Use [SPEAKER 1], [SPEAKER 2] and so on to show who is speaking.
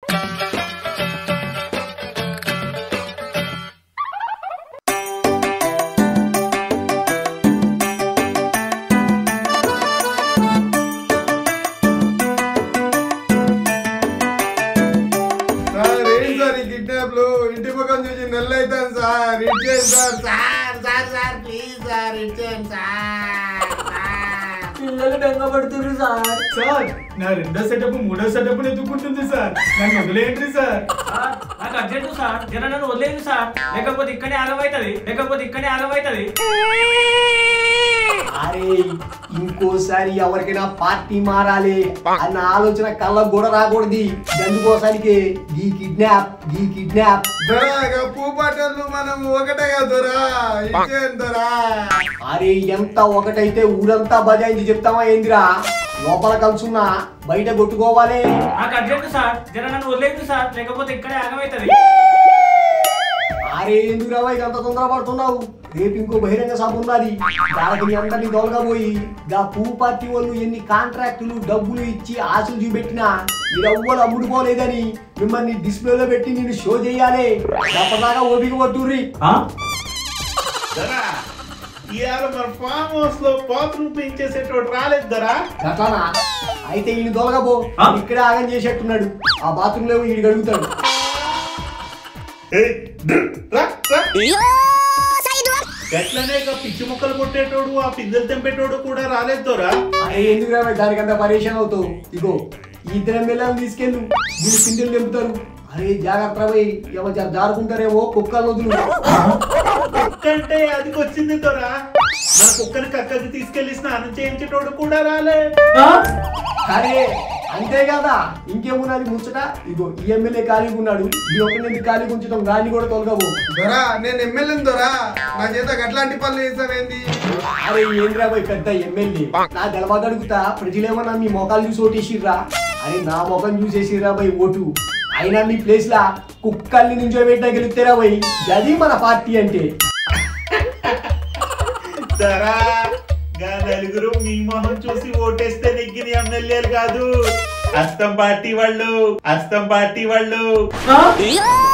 [SPEAKER 1] Sir ఏం sir ఈ kidnap లో ఇంటి ముఖం చూసి నెల అవుతాను సార్ ఇచ్చేయండి sir sir sir sir please sir ఇచ్చేయండి సార్ సార్
[SPEAKER 2] పిల్లలు బెంగపడుతున్నారు సార్
[SPEAKER 3] సార్ నా రెండో సెటప్ మూడో సెటప్ ఎత్తుకుంటుంది సార్ నన్ను వదిలేయండి సార్
[SPEAKER 4] సార్ నాకు అర్జెంట్ సార్ జర నన్ను వదిలేదు సార్ లేకపోతే ఇక్కడే ఆగమవుతుంది లేకపోతే ఇక్కడే ఆగమవుతుంది
[SPEAKER 2] అరే ఇంకోసారి ఎవరికైనా పార్టీ మారాలి అన్న ఆలోచన కళ్ళకు కూడా రాకూడదు అందుకోసానికి ఈ కిడ్నాప్ ఈ కిడ్నాప్
[SPEAKER 1] దొరా పూ పాటలు మనం ఒకటే కదా దొరా ఇచ్చేయండి దొరా
[SPEAKER 2] అరే ఎంత ఒకటైతే ఊరంతా బజాయించి చెప్తావా ఏందిరా లోపల కలుసున్నా బయట కొట్టుకోవాలి
[SPEAKER 4] నాకు అర్జెంట్ సార్ జర నన్ను వదిలేదు సార్ లేకపోతే ఇక్కడే ఆగమవుతుంది
[SPEAKER 2] అరే ఎందుకు రావా ఇక అంత తొందర పడుతున్నావు రేపు ఇంకో బహిరంగ సభ ఉన్నది దానికి మీ అందరినీ తొలగా పోయి గా పువ్వు పార్టీ వాళ్ళు ఎన్ని కాంట్రాక్టులు డబ్బులు ఇచ్చి ఆశలు చూపెట్టినా మీరు ఎవ్వరు అమ్ముడుకోలేదని మిమ్మల్ని డిస్ప్లేలో పెట్టి నేను షో చేయాలి అప్పటిదాకా ఓపిక పట్టుర్రి
[SPEAKER 5] దరా ఇవాళ మన ఫామ్ హౌస్ లో బాత్రూమ్ క్లీన్ చేసేటోడు రాలేదు దరా
[SPEAKER 2] గట్లానా అయితే ఈయన తొలగబో
[SPEAKER 4] ఆ?
[SPEAKER 2] ఇక్కడే ఆగం చేసేట్టున్నాడు ఆ బాత్రూమ్ లో ఈడు అడుగుతాడు
[SPEAKER 5] ఏయ్, డ్ర్, రా, రా. గట్లనే ఇక పిచ్చి ముక్కలు కొట్టేటోడు ఆ పిందెలు తెంపేటోడు కూడా రాలేదు దొరా
[SPEAKER 2] అరే ఎందుకు రా దానికంత పరేషాన్ అవుతావు ఇగో ఈ ఇద్దరు ఎమ్మెల్యేలను తీసుకెళ్ళు వీళ్ళు పిండిలు నింపుతారు అరే జాగ్రత్త పోయి ఎవరు జారుకుంటారేమో కుక్కలు వదులు
[SPEAKER 5] కుక్క అంటే అది వచ్చింది దొరా మన కుక్కని కక్కకి తీసుకెళ్లి స్నానం చేయించేటోడు కూడా రాలే
[SPEAKER 2] అరే అంతే కదా ఇంకేమున్నది ముచ్చట ఇగో ఈ ఎమ్మెల్యే ఖాళీగా ఉన్నాడు ఈ ఒక్కరిని ఖాళీగా ఉంచడం గాని కూడా తొలగవు
[SPEAKER 1] దొరా నేను ఎమ్మెల్యేని దొరా నా చేత అట్లాంటి పనులు చేసావేంది
[SPEAKER 2] అరే ఏంద్రా పోయి పెద్ద ఎమ్మెల్యే నా గెలవక అడుగుతా ప్రజలేమన్నా మీ మొఖాలు చూసి ఓటేసిర్రా అరే నా ముఖం చూసేసిర్రా పోయి ఓటు అయినా మీ ప్లేస్ లా కుక్కల్ని నించోబెట్టినా గెలుస్తారా పోయి అది మన పార్టీ అంటే
[SPEAKER 5] దరా గా నలుగురు మీ మొహం చూసి ఓటేస్తే నెగ్గిన ఎమ్మెల్యేలు కాదు అస్తం పార్టీ వాళ్ళు అస్తం పార్టీ వాళ్ళు
[SPEAKER 4] ఆ?